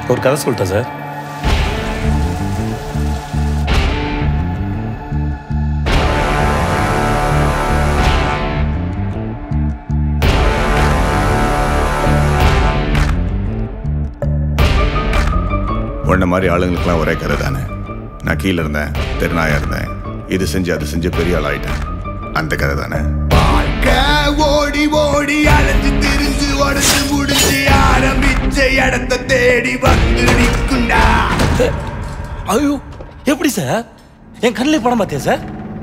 ஒரு கதை சொல்லிட்டேன் சார் உன்ன மாதிரி ஆளுங்களுக்குலாம் ஒரே கதை தானே நான் கீழே இருந்தேன் தெருநாயா இருந்தேன் இது செஞ்சு அது செஞ்சு பெரிய ஆள் ஆயிட்டேன் அந்த கதை தானே வாழ்க்கை ஓடி ஓடி அலைஞ்சு திரிஞ்சு உடச்சு முடிச்சு ஆரம்பிச்ச இடத்த தேடி வந்து நிற்குண்டா ஐயோ எப்படி சார் என் கண்ணிலே படம் பார்த்தியா சார்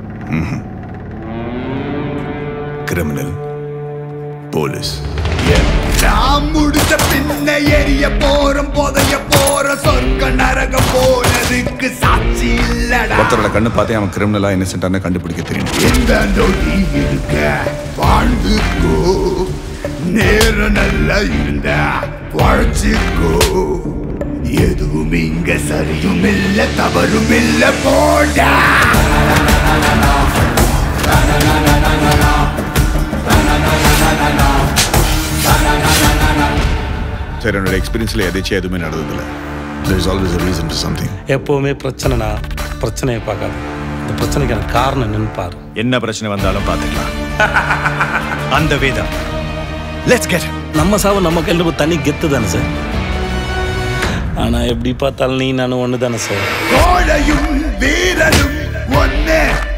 கிரிமினல் போலீஸ் நான் முடிச்ச பின்ன எரிய போறோம் புதைய போற சொர்க்க நரகம் போனதுக்கு சாட்சி இல்லடா ஒருத்தரோட கண்ணு பார்த்தே அவன் கிரிமினலா இன்னசென்டான கண்டுபிடிக்க தெரியும் இந்த நொடி இருக்க வாழ்ந்துக்கோ நேரம் நல்லா இருந்தா வாழ்ச்சிக்கோ எதுவும் இங்க சரியும் இல்ல தவறும் இல்ல போடா சரி என்னோட எக்ஸ்பீரியன்ஸ்ல எதாச்சும் எதுவுமே நடந்ததில்ல there is always a reason to something எப்போவுமே பிரச்சனைனா பிரச்சனையை பார்க்காது இந்த பிரச்சனைக்கான காரணம் என்னன்னு பாரு என்ன பிரச்சனை வந்தாலும் பார்த்துக்கலாம் அந்த வேதம் லெட்ஸ் கெட் நம்ம சாவு நம்ம கையில் தனி கெத்து தானே சார் ஆனால் எப்படி பார்த்தாலும் நீ நானும் ஒன்று தானே சார் கோழையும் வீரனும் ஒண்ணு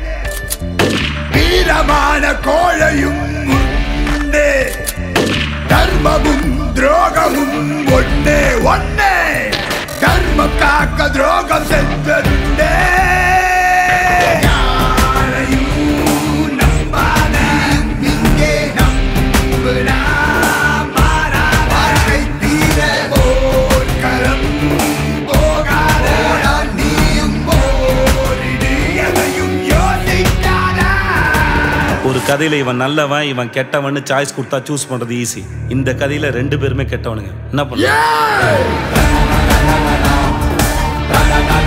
வீரமான கோழையும் உண்டு தர்மமும் துரோகமும் ஒண்ணு ஒண்ணு தர்மம் காக்க துரோகம் செஞ்சதுண்டே யாரையும் நம்பாத இங்கே நம்புனா மாறாத வாழ்க்கை தீர போர்க்களம் போகாத நீயும் போரிடு எதையும் யோசிக்காத ஒரு கதையில் இவன் நல்லவன் இவன் கெட்டவன்னு சாய்ஸ் கொடுத்தா சூஸ் பண்ணுறது ஈஸி இந்த கதையில் ரெண்டு பேருமே கெட்டவனுங்க என்ன பண்ண